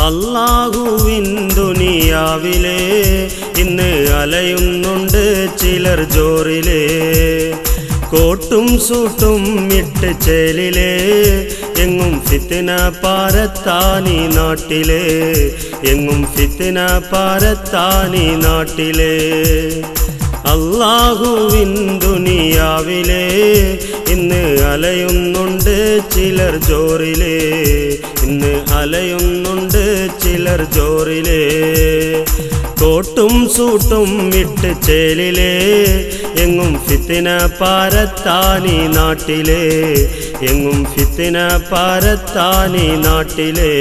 അള്ളാഹുവിൻ ദുനിയാവിലെ ഇന്ന് അലയുന്നുണ്ട് ചിലർ ജോറിലെ കോട്ടും സൂട്ടും ഇട്ട് ചേലിലെ എങ്ങും ഫിത്തിന പാരത്താനി നാട്ടിലെ എങ്ങും ഫിത്തിന പാരത്താനി നാട്ടിലെ അള്ളാഹുവിൻ ദുനിയാവിലെ ഇന്ന് അലയുന്നുണ്ട് ചിലർ ജോറിലെ ഇന്ന് അലയുന്നുണ്ട് ചിലർ ജോറിലെ കോട്ടും സൂട്ടും ഇട്ട് ചേലിലെ എങ്ങും ഫിത്തിന പാരത്താനി നാട്ടിലെ എങ്ങും ഫിത്തിന പാരത്താനി നാട്ടിലെ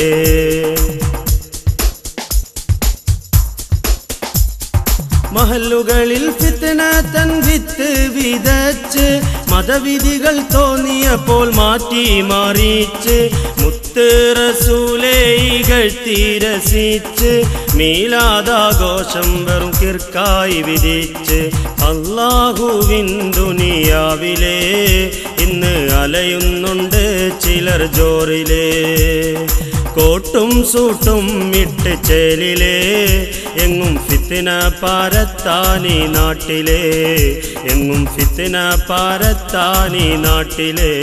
മഹല്ലുകളിൽ ഫിത്തന തൻ വിത്ത് വിതച്ച് മതവിധികൾ തോന്നിയപ്പോൾ മാറ്റി മാറിച്ച് മുത്ത് റസൂലേ ഇകഴ്ത്തി രസിച്ച് മീലാദാഘോഷം വെറും കിർക്കായി വിധിച്ച് അള്ളാഹുവിൻ ദുനിയാവിലെ ഇന്ന് അലയുന്നുണ്ട് ചിലർ ജോറിലെ കോട്ടും സൂട്ടും ഇട്ട് ചേലിലെ എങ്ങും ഫിത്തിന പാരത്താനി നാട്ടിലെ എങ്ങും ഫിത്തിന പാരത്താനി നാട്ടിലെ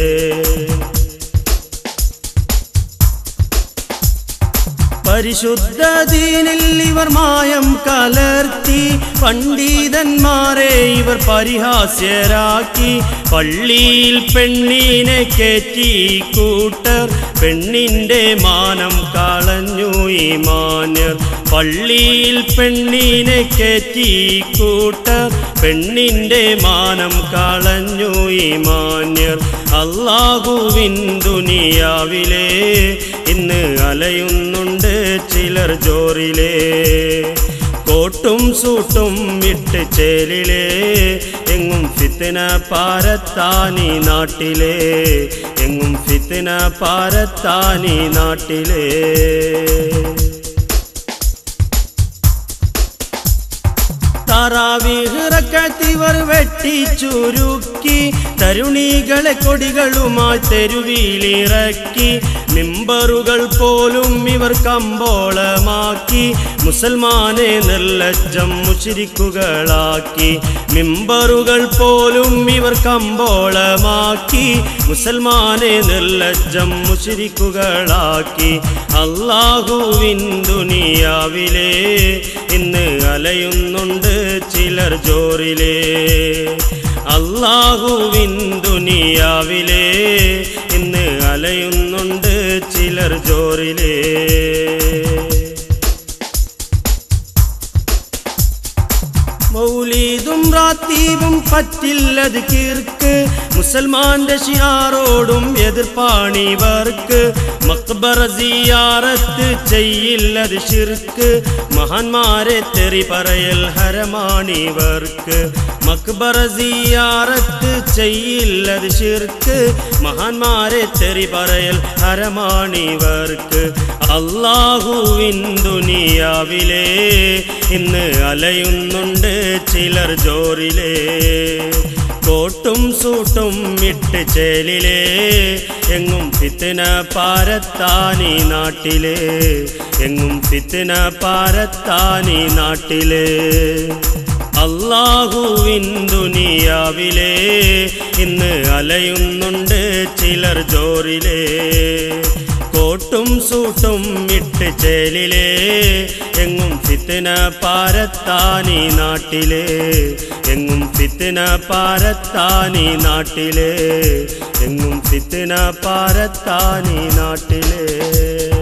പരിശുദ്ധ ദീനിൽ ഇവർ മായം കലർത്തി പണ്ഡിതന്മാരെ ഇവർ പരിഹാസ്യരാക്കി പള്ളിയിൽ പെണ്ണിനെ കയറ്റി കൂട്ടർ പെണ്ണിന്റെ മാനം കളഞ്ഞു ഈ മാന്യർ പള്ളിയിൽ പെണ്ണിനെ കയറ്റി കൂട്ടർ പെണ്ണിന്റെ മാനം കളഞ്ഞു ഈ മാന്യർ അള്ളാഹുവിൻ ദുനിയാവിലെ ഇന്ന് അലയുന്നുണ്ട് ചിലർ ജോറിലെ കോട്ടും സൂട്ടും ഇട്ട് ചേലിലെ എങ്ങും ഫിത്തിന പാരത്താനി നാട്ടിലെ എങ്ങും ഫിത്തിന പാരത്താനി നാട്ടിലെ താറാവിറക്കത്തിവർ വെട്ടി ചുരുക്കി തരുണികളെ കൊടികളുമായി തെരുവിലിറക്കി മിമ്പറുകൾ പോലും ഇവർ കമ്പോളമാക്കി മുസൽമാനെ നിർലജ്ജം മുഷിരിക്കുകളാക്കി മിമ്പറുകൾ പോലും ഇവർ കമ്പോളമാക്കി മുസൽമാനെ നിർലജ്ജം മുഷിരിക്കുകളാക്കി അള്ളാഹുവിൻ ദുനിയാവിലെ ഇന്ന് അലയുന്നുണ്ട് ചിലർ ജോറിലെ അള്ളാഹുവിൻ ദുനിയാവിലെ ഇന്ന് അലയുന്നുണ്ട് ചിലർ ജോറിലെ മൗലീദും റാത്തീബും പറ്റില്ലത് കീർക്ക് മുസൽമാന്റെ ഷിയാറോടും എതിർപ്പാണിവർക്ക് മക്ബറ സിയാറത്ത് ചെയ്യില്ലത് ഷിർക്ക് മഹാന്മാരെ തെറി പറയൽ ഹരമാണിവർക്ക് മക്ബറ സിയാറത്ത് ചെയ്യില്ലത് ഷിർക്ക് മഹാന്മാരെ തെറി പറയൽ ഹരമാണിവർക്ക് അള്ളാഹുവിൻ ദുനിയാവിലെ ഇന്ന് അലയുന്നുണ്ട് ചിലർ ജോറിലെ കോട്ടും സൂട്ടും ഇട്ട് ചേലിലെ എങ്ങും ഫിത്തിന പാരത്താനി നാട്ടിലെ എങ്ങും ഫിത്തിന പാരത്താനി നാട്ടിലെ അള്ളാഹുവിൻ ദുനിയാവിലെ ഇന്ന് അലയുന്നുണ്ട് ചിലർ ജോറിലെ കോട്ടും സൂട്ടും ഇട്ട് ചേലിലെ എങ്ങും ഫിത്തിന പാരത്താനി നാട്ടിലെ എങ്ങും ഫിത്തിന പാരത്താനി നാട്ടിലെ എങ്ങും ഫിത്തിന പാരത്താനി നാട്ടിലെ